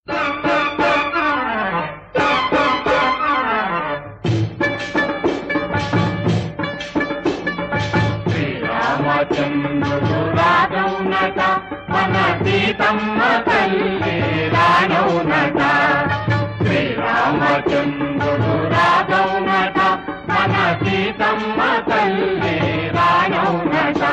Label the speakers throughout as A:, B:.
A: శ్రీరామచంద్రుడు రాజౌనట మన సీతమ్మ తల్లి రానౌనట శ్రీరామచంద్రుడు రాజౌనట మన సీతమ్మ తల్లి రానౌనట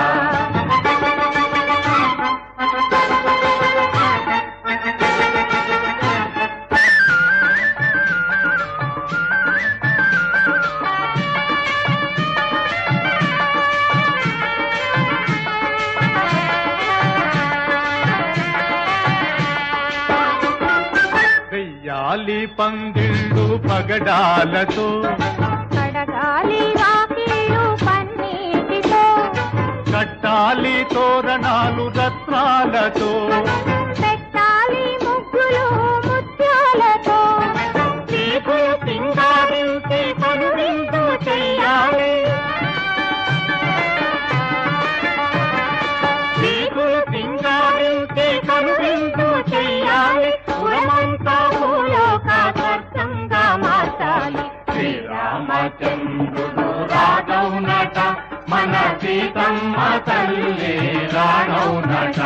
B: వెయ్యాలి పందిళ్ళు పగడాలతో
C: కడగాలి వాకిళ్ళు పన్నీటితో
B: కట్టాలి తోరణాలు రత్నాలతో
C: పెట్టాలి ముగ్గులు ముత్యాలతో
A: చీకులు సింగారించి కనువిందు చెయ్యాలి చీకులు సింగారించి కనువిందు చెయ్యాలి పురమంతా భూలోక స్వర్గంగా మార్చాలి శ్రీరామచంద్రుడు రాఘవునట మన సీతమ్మ తల్లి రాఘవునట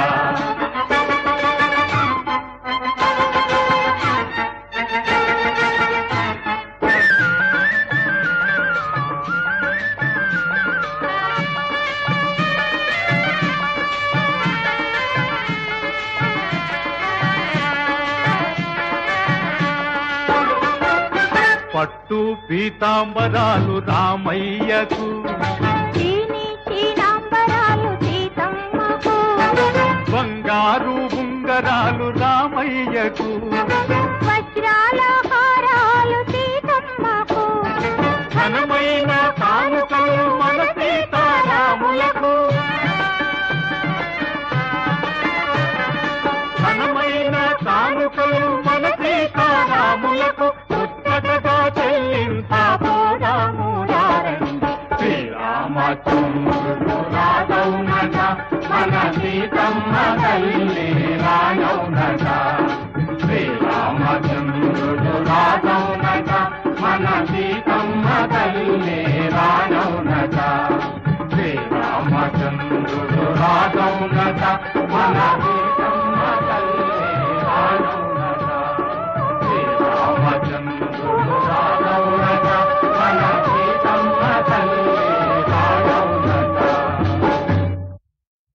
B: పట్టు పీతాంబరాలు రామయ్యకు
C: చీని చీనాంబరాలు సీతమ్మకు
B: బంగారు ఉంగరాలు రామయ్యకు
C: వజ్రాల హారాలు సీతమ్మకు
B: ఘనమైన కానుకలు మన సీతారాములకు ఘనమైన కానుకలు మన సీతారాములకు ముచ్చటగా చెల్లించబోదాము రండి.
A: శ్రీరామచంద్రుడు రాఘవునట మన సీతమ్మ తల్లి రాఘవునట శ్రీరామచంద్రుడు రాఘవునట మన సీతమ్మ తల్లి రాఘవునట శ్రీరామచంద్రుడు రాఘవునట మన